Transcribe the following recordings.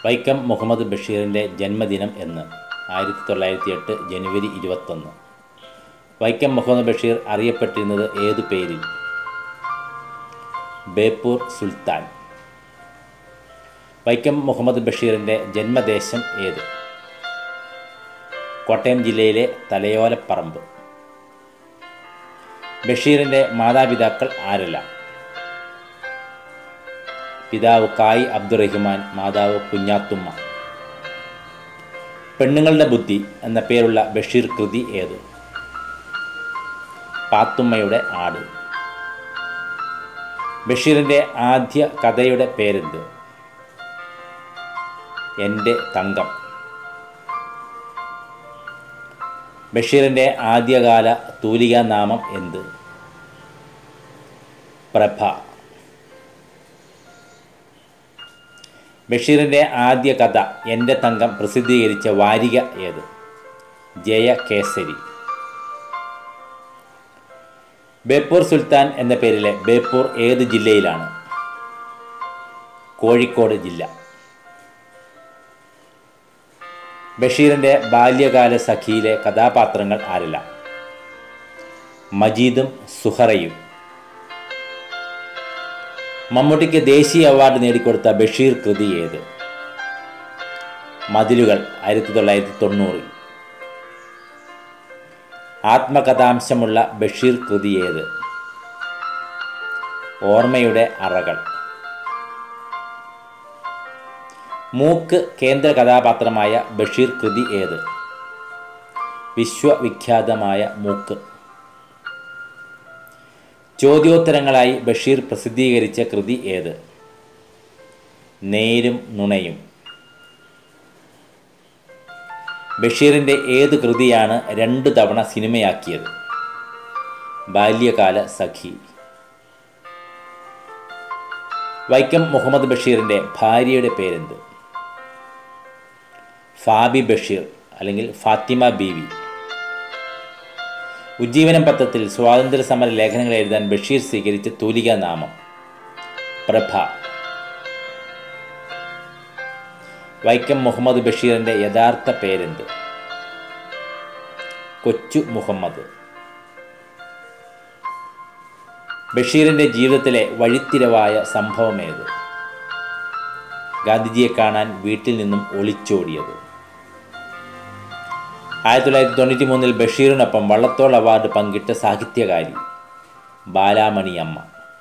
വൈക്കം മുഹമ്മദ് ബഷീറിൻ്റെ ജന്മദിനം എന്ന് ആയിരത്തി തൊള്ളായിരത്തി എട്ട് ജനുവരി ഇരുപത്തൊന്ന് വൈക്കം മുഹമ്മദ് ബഷീർ അറിയപ്പെട്ടിരുന്നത് ഏതു പേരിൽ ബേപ്പൂർ സുൽത്താൻ വൈക്കം മുഹമ്മദ് ബഷീറിൻ്റെ ജന്മദേശം ഏത് കോട്ടയം ജില്ലയിലെ തലയോലപ്പറമ്പ് ബഷീറിൻ്റെ മാതാപിതാക്കൾ ആരെല്ലാം പിതാവ് കായ് അബ്ദുറഹിമാൻ മാതാവ് കുഞ്ഞാത്തുമ്മ പെണ്ണുങ്ങളുടെ ബുദ്ധി എന്ന പേരുള്ള ബഷീർ കൃതി ഏത് പാത്തുമ്മയുടെ ആട് ബഷീറിൻ്റെ ആദ്യ കഥയുടെ പേരെന്ത് എൻ്റെ തങ്കം ബഷീറിൻ്റെ ആദ്യകാല തൂലികാ നാമം എന്ത് പ്രഭ ബഷീറിൻ്റെ ആദ്യ കഥ എൻ്റെ തങ്കം പ്രസിദ്ധീകരിച്ച വാരിക ഏത് ജയ കേസരി ബേപ്പൂർ സുൽത്താൻ എന്ന പേരിലെ ബേപ്പൂർ ഏത് ജില്ലയിലാണ് കോഴിക്കോട് ജില്ല ബഷീറിൻ്റെ ബാല്യകാല സഖിയിലെ കഥാപാത്രങ്ങൾ ആരെല്ലാം മജീദും സുഹറയും മമ്മൂട്ടിക്ക് ദേശീയ അവാർഡ് നേടിക്കൊടുത്ത ബഷീർ കൃതി ഏത് മതിലുകൾ ആയിരത്തി തൊള്ളായിരത്തി തൊണ്ണൂറിൽ ആത്മകഥാംശമുള്ള ബഷീർ കൃതി ഏത് ഓർമ്മയുടെ അറകൾ മൂക്ക് കേന്ദ്ര കഥാപാത്രമായ ബഷീർ കൃതി ഏത് വിശ്വവിഖ്യാതമായ മൂക്ക് ചോദ്യോത്തരങ്ങളായി ബഷീർ പ്രസിദ്ധീകരിച്ച കൃതി ഏത് നേരും നുണയും ബഷീറിൻ്റെ ഏത് കൃതിയാണ് രണ്ടു തവണ സിനിമയാക്കിയത് ബാല്യകാല സഖി വൈക്കം മുഹമ്മദ് ബഷീറിൻ്റെ ഭാര്യയുടെ പേരെന്ത് ഫാബി ബഷീർ അല്ലെങ്കിൽ ഫാത്തിമ ബീവി ഉജ്ജീവനം പത്രത്തിൽ സ്വാതന്ത്ര്യ സമര ലേഖനങ്ങൾ എഴുതാൻ ബഷീർ സ്വീകരിച്ച തൂലികാ നാമം പ്രഭ വൈക്കം മുഹമ്മദ് ബഷീറിൻ്റെ യഥാർത്ഥ പേരെന്ത് കൊച്ചു മുഹമ്മദ് ബഷീറിൻ്റെ ജീവിതത്തിലെ വഴിത്തിരവായ സംഭവമേത് ഗാന്ധിജിയെ കാണാൻ വീട്ടിൽ നിന്നും ഒളിച്ചോടിയത് ആയിരത്തി തൊള്ളായിരത്തി തൊണ്ണൂറ്റി മൂന്നിൽ ബഷീറിനൊപ്പം വള്ളത്തോൾ അവാർഡ് പങ്കിട്ട സാഹിത്യകാരി ബാലാമണിയമ്മ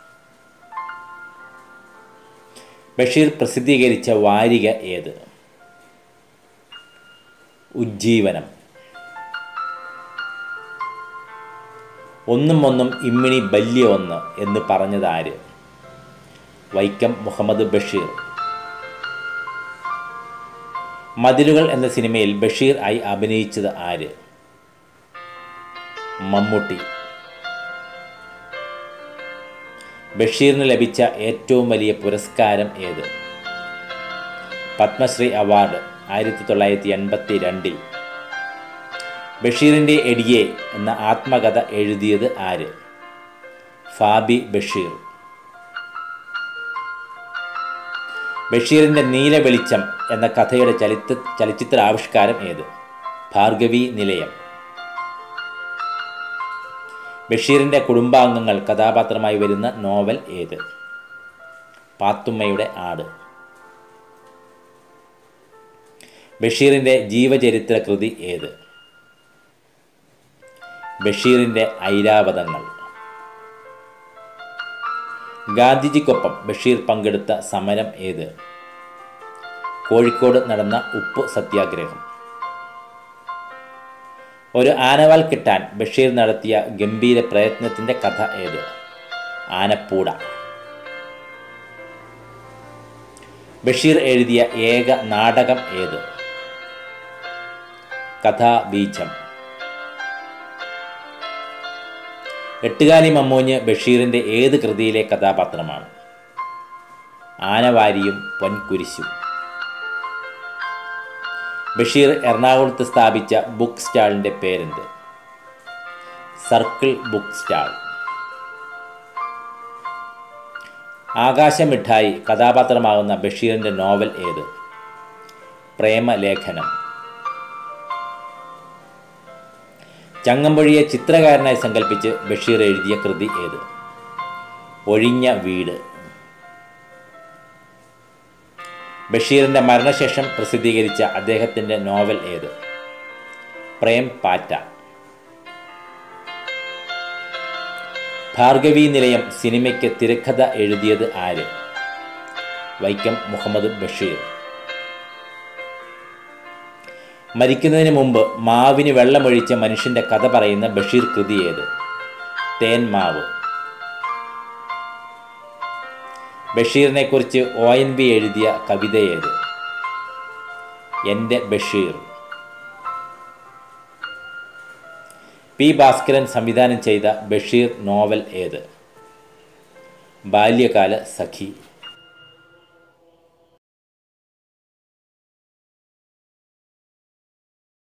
ബഷീർ പ്രസിദ്ധീകരിച്ച വാരിക ഏത് ഉജ്ജീവനം ഒന്നും ഒന്നും ഇമ്മിണി ബല്യ ഒന്ന് എന്ന് പറഞ്ഞതാര് വൈക്കം മുഹമ്മദ് ബഷീർ മതിലുകൾ എന്ന സിനിമയിൽ ബഷീർ ആയി അഭിനയിച്ചത് ആര് മമ്മൂട്ടി ബഷീറിന് ലഭിച്ച ഏറ്റവും വലിയ പുരസ്കാരം ഏത് പത്മശ്രീ അവാർഡ് ആയിരത്തി തൊള്ളായിരത്തി എൺപത്തി രണ്ടിൽ ബഷീറിൻ്റെ എടിയെ എന്ന ആത്മകഥ എഴുതിയത് ആര് ഫാബി ബഷീർ ബഷീറിൻ്റെ നീല വെളിച്ചം എന്ന കഥയുടെ ചലിത്ര ചലച്ചിത്ര ആവിഷ്കാരം ഏത് ഭാർഗവി നിലയം ബഷീറിൻ്റെ കുടുംബാംഗങ്ങൾ കഥാപാത്രമായി വരുന്ന നോവൽ ഏത് പാത്തുമ്മയുടെ ആട് ബഷീറിൻ്റെ ജീവചരിത്ര കൃതി ഏത് ബഷീറിൻ്റെ ഐരാവതങ്ങൾ ഗാന്ധിജിക്കൊപ്പം ബഷീർ പങ്കെടുത്ത സമരം ഏത് കോഴിക്കോട് നടന്ന ഉപ്പ് സത്യാഗ്രഹം ഒരു ആനവാൽ കിട്ടാൻ ബഷീർ നടത്തിയ ഗംഭീര പ്രയത്നത്തിൻ്റെ കഥ ഏത് ആനപ്പൂട ബഷീർ എഴുതിയ ഏക നാടകം ഏത് കഥാബീജം എട്ടുകാലി മമ്മൂഞ്ഞ് ബഷീറിൻ്റെ ഏത് കൃതിയിലെ കഥാപാത്രമാണ് ആനവാരിയും പൊൻകുരിശും ബഷീർ എറണാകുളത്ത് സ്ഥാപിച്ച ബുക്ക് സ്റ്റാളിൻ്റെ പേരെന്ത് സർക്കിൾ ബുക്ക് സ്റ്റാൾ ആകാശമിഠായി കഥാപാത്രമാകുന്ന ബഷീറിൻ്റെ നോവൽ ഏത് പ്രേമലേഖനം ചങ്ങമ്പുഴിയെ ചിത്രകാരനായി സങ്കല്പിച്ച് ബഷീർ എഴുതിയ കൃതി ഏത് ഒഴിഞ്ഞ വീട് ബഷീറിൻ്റെ മരണശേഷം പ്രസിദ്ധീകരിച്ച അദ്ദേഹത്തിൻ്റെ നോവൽ ഏത് പ്രേം പാറ്റ ഭാർഗവി നിലയം സിനിമയ്ക്ക് തിരക്കഥ എഴുതിയത് ആര് വൈക്കം മുഹമ്മദ് ബഷീർ മരിക്കുന്നതിന് മുമ്പ് മാവിന് വെള്ളമൊഴിച്ച മനുഷ്യൻ്റെ കഥ പറയുന്ന ബഷീർ കൃതി ഏത് തേൻമാവ് ബഷീറിനെ കുറിച്ച് ഒ എൻ ബി എഴുതിയ കവിത ഏത് എൻ്റെ ബഷീർ പി ഭാസ്കരൻ സംവിധാനം ചെയ്ത ബഷീർ നോവൽ ഏത് ബാല്യകാല സഖി